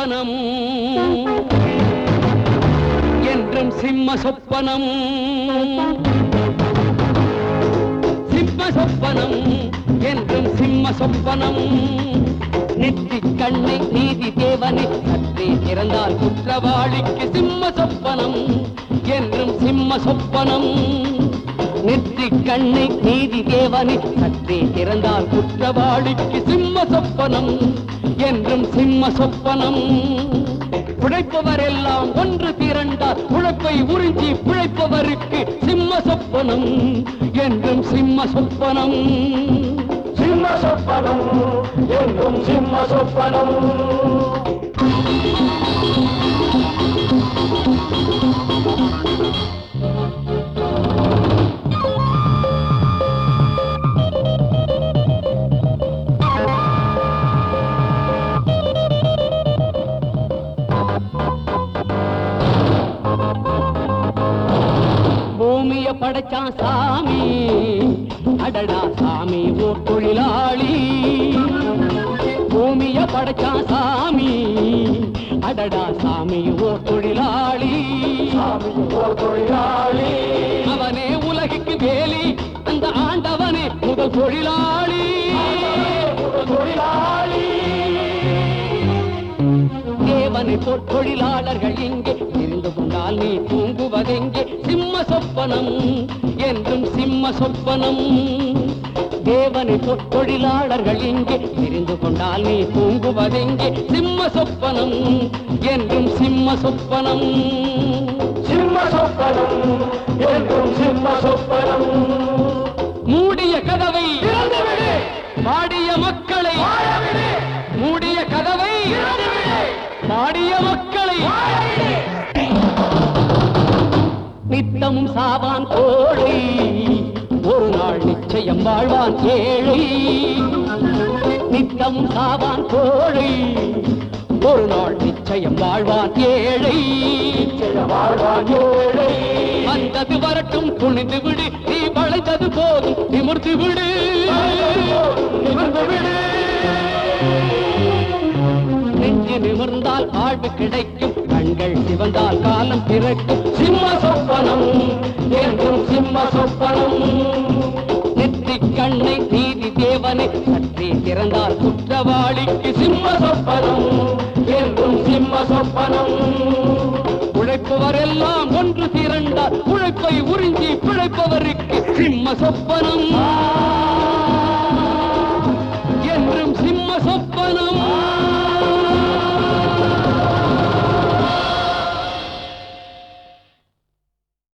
சொப்பனம் என்றும் சிம்ம சொப்பனம் சிம்ம சொப்பனம் என்றும் சிம்ம சொப்பனம் நெற்றி கண்ணை நீதி தேவனை சற்றே திறந்தால் குற்றவாளிக்கு சிம்ம சொப்பனம் என்றும் சிம்ம சொப்பனம் நெற்றி கண்ணை நீதி தேவனை சற்றே திறந்தால் குற்றவாளிக்கு சிம்ம சொப்பனம் என்றும் சிம்ம சொப்பனம் உழைப்பவர் எல்லாம் ஒன்று திரண்டால் உழைப்பை உறிஞ்சி பிழைப்பவருக்கு சிம்ம சொப்பனம் என்றும் சிம்ம சொப்பனம் சிம்ம சொப்பனம் என்றும் சிம்ம சொப்பனம் பூமிய படைச்சான் சாமி அடடா சாமி ஓ தொழிலாளி பூமிய படைச்சான் சாமி அடடா சாமி ஓ தொழிலாளி சாமி ஓர் தொழிலாளி அவனே உலகுக்கு வேலி அந்த ஆண்டவனே முதல் தொழிலாளி ஒரு தொழிலாளி தேவனை போல் தொழிலாளர்கள் இங்கே தெரிந்து கொண்டால் நீ தூங்குவதெங்கே சிம்ம சொப்பனம் என்றும் சிம்ம சொப்பனம் தேவனை போல் தொழிலாளர்கள் இங்கே தெரிந்து கொண்டால் நீ தூங்குவதெங்கே சிம்ம சொப்பனம் என்றும் சிம்ம சொப்பனம் சிம்ம சொப்பனம் என்றும் சிம்ம சொப்பனம் மூடிய கதவை திறந்துவிடு பாடிய மக்களை வாழவிடு மூடிய கதவை திறந்துவிடு பாடிய மக்களை நித்தமும் சாவான் கோழி ஒரு நாள் நிச்சயம் வாழ்வான் ஏழை நித்தமும் சாவான் கோழி ஒரு நாள் நிச்சயம் வாழ்வான் ஏழை நிச்சய வாழ்வான் ஏழை வந்தது வரட்டும் துணிந்து விடு நீ வளைந்தது போதும் நிமிர்ந்து விடு நிமிர்ந்து விடு நெஞ்சு நிமிர்ந்தால் வாழ்வு கிடைக்கும் கண்கள் சிவந்தால் காலம் பிறக்கும் சிம்ம சொப்பனம் என்றும் சிம்ம சொப்பனம் நெற்றி கண்ணை நீதி தேவனை சற்றே திறந்தால் குற்றவாளிக்கு சிம்ம சொப்பனம் என்றும் சிம்ம சொப்பனம் உழைப்பவர் எல்லாம் ஒன்று திரண்டால் உழைப்பை உறிஞ்சி பிழைப்பவருக்கு சிம்ம சொப்பனம்